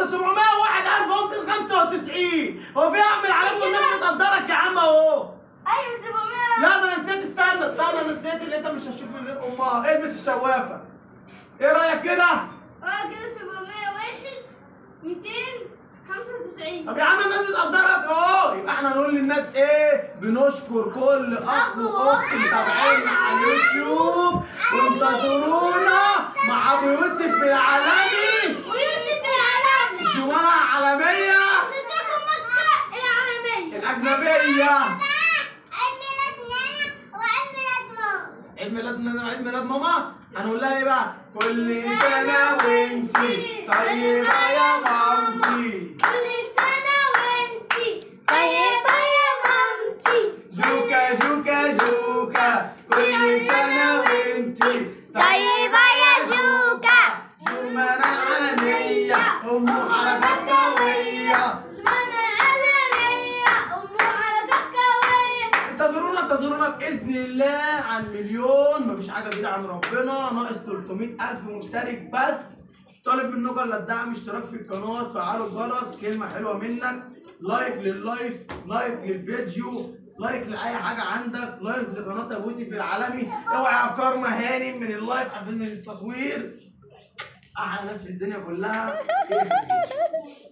701295 هو في اعمل علامه والناس بتقدرك يا عم اهو ايوه 700 لا ده انا نسيت استنى استنى انا نسيت اللي انت مش هتشوف من غير امها البس الشوافه ايه رايك كده اه كده 701 295 طب يا عم الناس بتقدرك اهو يبقى احنا نقول للناس ايه بنشكر كل اخ واخت متابعينا على اليوتيوب وانتظرونا مع ابو يوسف في العالمي ويوسف العالمي الجمانة العالمية صديق مكة العالمية الأجنبية عيد ميلاد نانا وعيد ميلاد ماما عيد ميلاد نانا عيد ميلاد ماما هنقول لها ايه بقى كل سنة وانتي طيبة يا مامتي كل سنة وانتي طيبة يا مامتي جوكا جوكا جوكا كل سنة وانتي طيبة يا زوكا جمانة العالمية أم حركات قوية زمانة العالمية أم حركات قوية انتظرونا انتظرونا باذن الله عن مليون مفيش حاجه بعيده عن ربنا ناقص 300 الف مشترك بس مش طالب منكم الا الدعم اشتراك في القناه تفعلوا الجرس كلمه حلوه منك لايك لللايف لايك للفيديو لايك لاي حاجه عندك لايك لقناه ابو يوسف العالمي اوعى يا كارما هانم من اللايف عشان من التصوير احلى ناس في الدنيا كلها